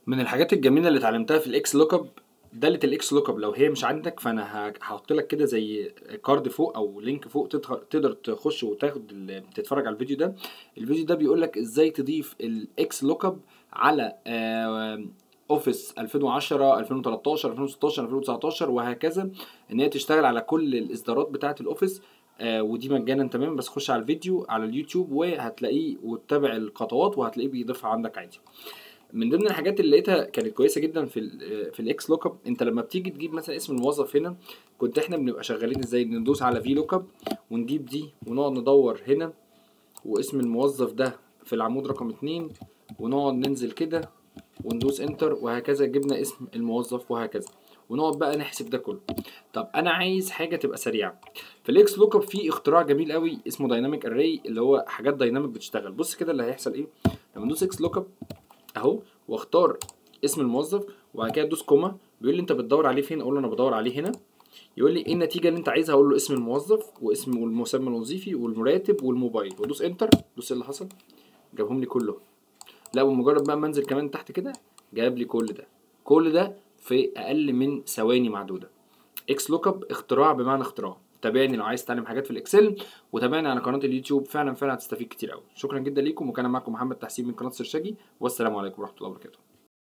من الحاجات الجميله اللي اتعلمتها في الاكس لوك اب داله الاكس لوك اب لو هي مش عندك فانا ه- هحط لك كده زي كارد فوق او لينك فوق تدخل تقدر تخش وتاخد ال- تتفرج على الفيديو ده الفيديو ده بيقول لك ازاي تضيف الاكس لوك اب على آه، اوفيس 2010 2013 2016 2019 وهكذا ان هي تشتغل على كل الاصدارات بتاعه الاوفيس آه ودي مجانا تمام بس خش على الفيديو على اليوتيوب وهتلاقيه وتتابع الخطوات وهتلاقيه بيضيفها عندك عادي من ضمن الحاجات اللي لقيتها كانت كويسه جدا في ال في الاكس لوك اب انت لما بتيجي تجيب مثلا اسم الموظف هنا كنت احنا بنبقى شغالين ازاي ندوس على في لوك اب ونجيب دي ونقعد ندور هنا واسم الموظف ده في العمود رقم اتنين ونقعد ننزل كده وندوس انتر وهكذا جبنا اسم الموظف وهكذا ونقعد بقى نحسب ده كله طب انا عايز حاجه تبقى سريعه في الاكس لوك اب في اختراع جميل قوي اسمه دايناميك اري اللي هو حاجات دايناميك بتشتغل بص كده اللي هيحصل ايه لما ندوس اكس لوك اب اهو واختار اسم الموظف وبعد كده ادوس كوما بيقول لي انت بتدور عليه فين اقول له انا بدور عليه هنا يقول لي ايه النتيجه اللي انت عايزها اقول له اسم الموظف واسم والمسمى الوظيفي والمراتب والموبايل وادوس انتر دوس اللي حصل جابهم لي كله لا بمجرد بقى ما انزل كمان تحت كده جاب لي كل ده كل ده في اقل من ثواني معدوده اكس لوك اب اختراع بمعنى اختراع تابعني لو عايز تتعلم حاجات في الاكسل وتابعني على قناه اليوتيوب فعلا فعلا هتستفيد كتير قوي شكرا جدا ليكم وكان معكم محمد تحسين من قناه سرشاجي والسلام عليكم ورحمه الله وبركاته